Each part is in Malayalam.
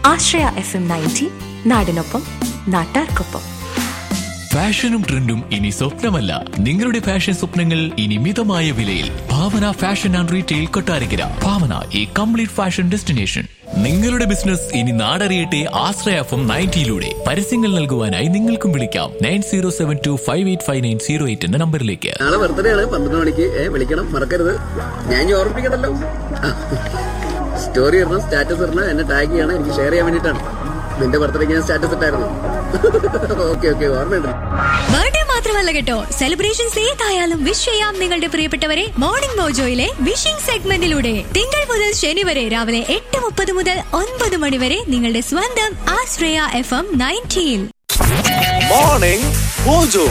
ആശ്രയ എഫ് എം നയൻറ്റി നാടിനൊപ്പം നാട്ടാർക്കൊപ്പം ഫാഷനും ട്രെൻഡും ഇനി സ്വപ്നമല്ല നിങ്ങളുടെ ഫാഷൻ സ്വപ്നങ്ങൾ ഇനി മിതമായ വിലയിൽ Bhavana fashion and retail Kottarakkara Bhavana ഈ കംപ്ലീറ്റ് ഫാഷൻ ഡെസ്റ്റിനേഷൻ നിങ്ങളുടെ ബിസിനസ് ഇനി നാടറിയട്ടെ ആശ്രയഫം നയൻറ്റിയിലൂടെ പരസ്യങ്ങൾ നൽകുവാനായി നിങ്ങൾക്കും വിളിക്കാം nine zero seven two five eight five nine zero eight എന്ന നമ്പറിലേക്ക് നാളെ ബർത്ത്ഡേ ആണ് പന്ത്രണ്ട് മണിക്ക് ഏ വിളിക്കണം മറക്കരുത് ഞാൻ ഇനി ഓർമ്മിപ്പിക്കണ്ടല്ലോ സ്റ്റോറി ഇടണം സ്റ്റാറ്റസ് ഇടണം എന്നെ ടാഗ് ചെയ്യണം എനിക്ക് ഷെയർ ചെയ്യാൻ വേണ്ടിയിട്ടാണ് നിന്റെ ബർത്ത്ഡേക്ക് ഞാൻ സ്റ്റാറ്റസ് ഇട്ടായിരുന്നു ഓക്കെ ഓക്കെ ഓർമ്മയുണ്ട് ബർത്ത്ഡേ മാത്രമല്ല കേട്ടോ സെലിബ്രേഷൻസ് ഏതായാലും വിഷ് ചെയ്യാം നിങ്ങളുടെ പ്രിയപ്പെട്ടവരെ മോർണിംഗ് മോജോയിലെ വിഷിംഗ് സെഗ്മെന്റിലൂടെ തിങ്കൾ മുതൽ ശനി വരെ രാവിലെ എട്ട് മുപ്പത് മുതൽ ഒൻപത് മണി വരെ നിങ്ങളുടെ സ്വന്തം Ashraya F M nineteen morning mojo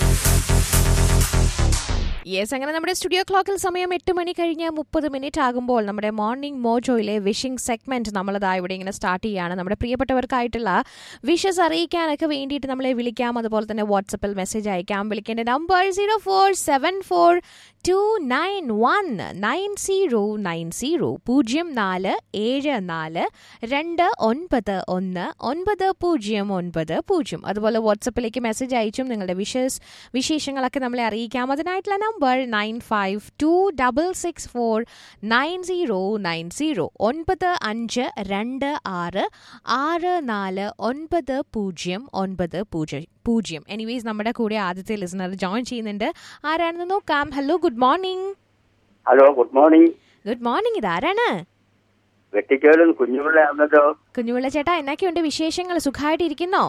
yes അങ്ങനെ നമ്മുടെ സ്റ്റുഡിയോ ക്ലോക്കിൽ സമയം എട്ട് മണി കഴിഞ്ഞ് മുപ്പത് മിനിറ്റ് ആകുമ്പോൾ നമ്മുടെ മോർണിംഗ് മോജോയിലെ വിഷിംഗ് സെഗ്മെന്റ് നമ്മളതാ ഇവിടെ ഇങ്ങനെ സ്റ്റാർട്ട് ചെയ്യാണ് നമ്മുടെ പ്രിയപ്പെട്ടവർക്കായിട്ടുള്ള വിഷസ് അറിയിക്കാനൊക്കെ വേണ്ടിയിട്ട് നമ്മളെ വിളിക്കാം അതുപോലെ തന്നെ വാട്സപ്പിൽ മെസ്സേജ് അയക്കാം വിളിക്കേണ്ട number zero four seven four two nine one nine zero nine zero പൂജ്യം നാല് ഏഴ് നാല് രണ്ട് ഒൻപത് ഒന്ന് ഒൻപത് പൂജ്യം ഒൻപത് പൂജ്യം അതുപോലെ വാട്സപ്പിലേക്ക് മെസ്സേജ് അയച്ചും നിങ്ങളുടെ വിഷസ് വിശേഷങ്ങളൊക്കെ നമ്മളെ അറിയിക്കാം അതിനായിട്ടുള്ള number nine five two double six four nine zero nine zero ഒൻപത് അഞ്ച് രണ്ട് ആറ് ആറ് നാല് ഒൻപത് പൂജ്യം ഒൻപത് പൂജ്യം പൂജ്യം എനിവേസ് നമ്മുടെ കൂടെ ആദ്യത്തെ ലിസണർ ജോയിൻ ചെയ്യുന്നുണ്ട് ആരാണെന്ന് നോക്കാം hello good morning hello good morning good morning ഇതാരാണ് വെട്ടിക്കോലും കുഞ്ഞുപിള്ളയാണല്ലോ കുഞ്ഞുപിള്ള ചേട്ടാ എന്നൊക്കെയുണ്ട് വിശേഷങ്ങൾ സുഖമായിട്ടിരിക്കുന്നോ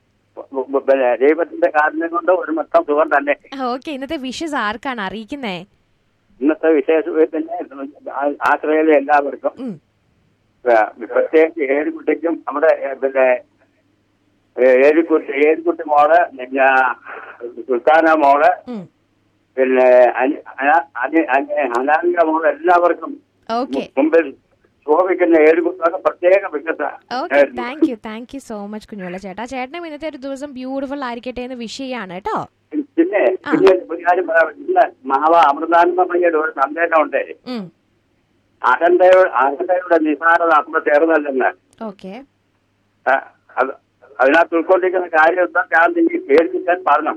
പിന്നെ ദൈവത്തിന്റെ കാരണം കൊണ്ട് ഒരു മൊത്തം സുഖം തന്നെ ഓക്കെ ഇന്നത്തെ വിഷസ് ആർക്കാണ് അറിയിക്കുന്നേ ഇന്നത്തെ വിശേഷത്തിന് ആശ്രയിലെ എല്ലാവർക്കും ഉം. ഏഹ്, പ്രത്യേകിച്ച് ഏഴുകുട്ടിക്കും നമ്മുടെ ഏഹ്, പിന്നെ ഏഹ്, ഏഴുകുട്ടി ഏഴുകുട്ടി മോള് പിന്നെ സുൽത്താന മോള് ഉം. പിന്നെ അനി- അന- അനി- അനി- അനാമിക മോള് എല്ലാവർക്കും ഓക്കെ മുമ്പിൽ ശോഭിക്കുന്ന ഏഴുകുട്ടികൾക്ക് പ്രത്യേക വികസ okay thank you thank you so much കുഞ്ഞുള്ള ചേട്ടാ ചേട്ടനും ഇന്നത്തെ ഒരു ദിവസം ബ്യൂട്ടിഫുൾ ആയിരിക്കട്ടെ എന്ന് വിഷ് ചെയ്യാണ് കേട്ടോ പിന്നെ പിന്നെ ഒരു കാര്യം പറയാം ഇന്ന് മാവ അമൃതാനന്ദമയ്യയുടെ ഒരു സന്ദേശം ഉണ്ട് ഉം. അഹന്തയുടെ അഹന്തയുടെ നിസാരത അത്ര ചേർന്നല്ലെന്ന് ഓക്കെ ആ, അത് അതിനകത്ത് ഉൾക്കൊണ്ടിരിക്കുന്ന കാര്യം എന്തൊക്കെയാണെന്ന് എനിക്ക് പേടിപ്പിക്കാൻ പറഞ്ഞു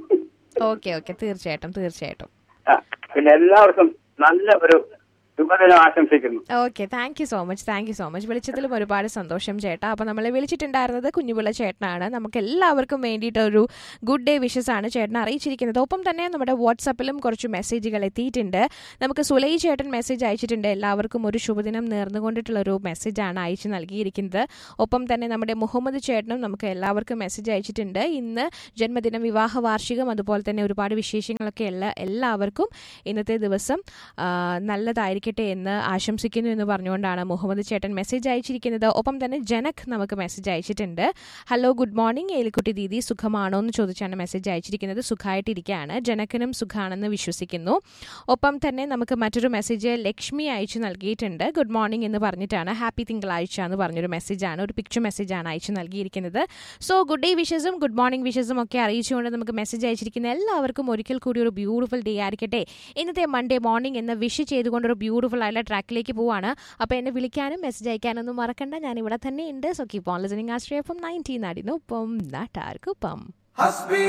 ഓക്കെ ഓക്കെ തീർച്ചയായിട്ടും തീർച്ചയായിട്ടും ആ, പിന്നെ എല്ലാവർക്കും നല്ല ഒരു ശുഭദിനം ആശംസിക്കുന്നു okay thank you so much thank you so much വിളിച്ചതിലും ഒരുപാട് സന്തോഷം ചേട്ടാ അപ്പോൾ നമ്മളെ വിളിച്ചിട്ടുണ്ടായിരുന്നത് കുഞ്ഞുപിള്ള ചേട്ടനാണ് നമുക്ക് എല്ലാവർക്കും വേണ്ടിയിട്ട് ഒരു ഗുഡ് ഡേ വിഷസ് ആണ് ചേട്ടൻ അറിയിച്ചിരിക്കുന്നത് ഒപ്പം തന്നെ നമ്മുടെ വാട്സപ്പിലും കുറച്ച് മെസ്സേജുകൾ എത്തിയിട്ടുണ്ട് നമുക്ക് സുലൈ ചേട്ടൻ മെസ്സേജ് അയച്ചിട്ടുണ്ട് എല്ലാവർക്കും ഒരു ശുഭദിനം നേർന്നുകൊണ്ടിട്ടുള്ള ഒരു മെസ്സേജാണ് അയച്ചു നൽകിയിരിക്കുന്നത് ഒപ്പം തന്നെ നമ്മുടെ മുഹമ്മദ് ചേട്ടനും നമുക്ക് എല്ലാവർക്കും മെസ്സേജ് അയച്ചിട്ടുണ്ട് ഇന്ന് ജന്മദിനം വിവാഹ വാർഷികം അതുപോലെ തന്നെ ഒരുപാട് വിശേഷങ്ങളൊക്കെ എല്ലാ എല്ലാവർക്കും ഇന്നത്തെ ദിവസം ആ, നല്ലതായിരിക്കട്ടെ എന്ന് ആശംസിക്കുന്നു എന്ന് പറഞ്ഞുകൊണ്ടാണ് മുഹമ്മദ് ചേട്ടൻ മെസ്സേജ് അയച്ചിരിക്കുന്നത് ഒപ്പം തന്നെ ജനക് നമുക്ക് മെസ്സേജ് അയച്ചിട്ടുണ്ട് hello good morning Elikutty didi സുഖമാണോ എന്ന് ചോദിച്ചാണ് മെസ്സേജ് അയച്ചിരിക്കുന്നത് സുഖമായിട്ടിരിക്കുകയാണ് ജനക്കിനും സുഖമാണെന്ന് വിശ്വസിക്കുന്നു ഒപ്പം തന്നെ നമുക്ക് മറ്റൊരു മെസ്സേജ് ലക്ഷ്മി അയച്ചു നൽകിയിട്ടുണ്ട് ഗുഡ് മോർണിംഗ് എന്ന് പറഞ്ഞിട്ടാണ് ഹാപ്പി തിങ്കളാഴ്ച എന്ന് പറഞ്ഞൊരു മെസ്സേജാണ് ഒരു പിക്ചർ മെസ്സേജാണ് അയച്ചു നൽകിയിരിക്കുന്നത് സോ ഗുഡ് ഡേ വിഷസും ഗുഡ് മോർണിംഗ് വിഷസും ഒക്കെ അറിയിച്ചുകൊണ്ട് നമുക്ക് മെസ്സേജ് അയച്ചിരിക്കുന്ന എല്ലാവർക്കും ഒരിക്കൽ കൂടി ഒരു ബ്യൂട്ടിഫുൾ ഡേ ആയിരിക്കട്ടെ ഇന്നത്തെ മൺഡേ മോർണിംഗ് എന്ന് വിഷ് ചെയ്തുകൊണ്ട് ഒരു ബ്യൂട്ടിഫുൾ ആയിട്ടുള്ള ട്രാക്കിലേക്ക് പോവാണ് അപ്പോൾ എന്നെ വിളിക്കാനും മെസ്സേജ് അയക്കാനൊന്നും മറക്കണ്ട ഞാൻ ഇവിടെ തന്നെ ഉണ്ട് സോ കീപ് ഓൺ ലിസണിങ് ആശ്രയപ്പം നയൻറ്റീൻ നാടിനൊപ്പം നാട്ടാർക്കൊപ്പം